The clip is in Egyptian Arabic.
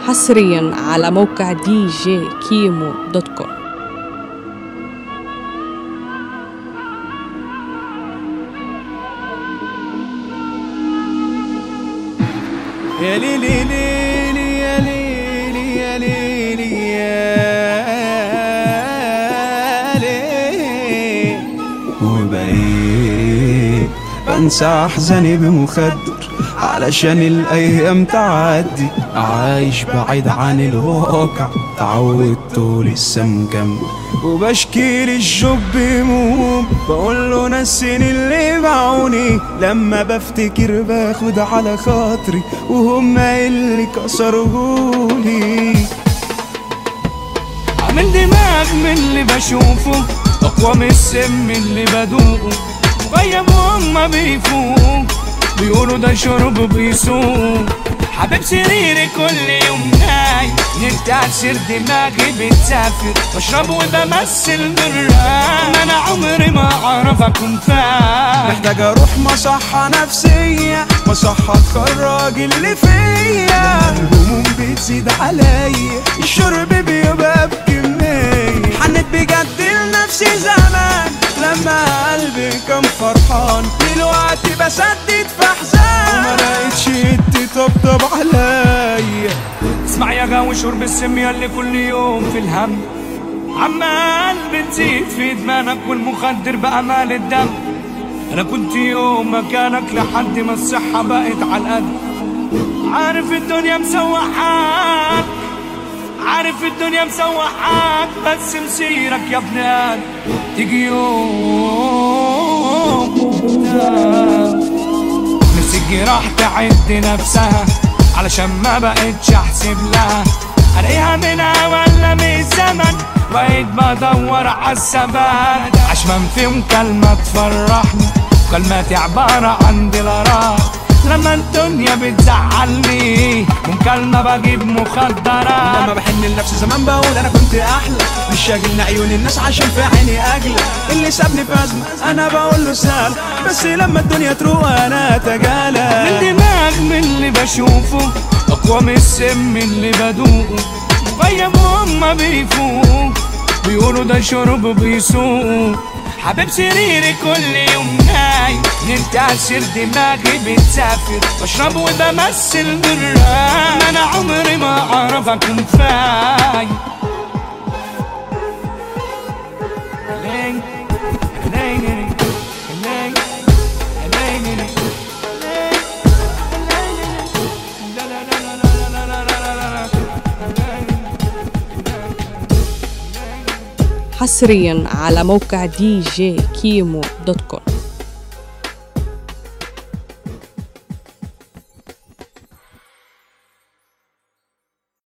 حصريا على موقع دي جي كيمو دوت كوم يا ليلي ليلي يا ليلي يا ليلي يا ليلي وبقيت بنسى احزاني بمخدر علشان الايام تعدي عايش بعيد عن الواقع تعودت لسه مكمل وبشكي للجب بموم بقول له نسيني اللي باعوني لما بفتكر باخد على خاطري وهم اللي كسروهولي عامل دماغ من اللي بشوفه اقوى من السم اللي بدوقه غيب وهم بيفوق بيقولوا ده شرب بيسوق حبيب سريري كل يوم نايم من تأثير دماغي بتسافر بشرب وبمثل بالراي انا عمري ما اعرف اكون فاهم محتاج اروح مصحة نفسية مصحة تخرج اللي فيا الهموم بتزيد عليا الشرب بيبقى بكمية حنت بجد لنفسي زمان لما قلبي كان فرحان دلوقتي بسدد في حزان وما لقيتش تطبطب عليا اسمع يا غاوي شرب السم اللي كل يوم في الهم عمال بتزيد في دماغك والمخدر بقى مال الدم انا كنت يوم مكانك لحد ما الصحة بقت على القد عارف الدنيا مسوحاك عارف الدنيا مسوحاك بس مسيرك يا ابن آدم تيجي يوم نسيجي راح تعد نفسها علشان ما بقتش احسب لها الاقيها منها ولا من الزمن بقيت بدور عالثبات عشمان فيهم كلمة تفرحني كلماتي عبارة عن دولارات لما الدنيا بتزعلني مكالمة بجيب مخدرات لما بحن لنفسي زمان بقول انا كنت احلى مش شاغلني عيون الناس عشان في عيني اجلى اللي سابني في ازمه انا بقول له سهل بس لما الدنيا تروق انا اتجالى من دماغ من اللي بشوفه اقوى من السم اللي بدوقه غيب وهم بيفوق بيقولوا ده شرب بيسوق حبيب سريري كل يوم نايم من تأثير دماغي بتسافر بشرب وبمثل بالراي انا عمري ما اعرف اكون فايم حصريا على موقع دي جي كيمو دوت كوم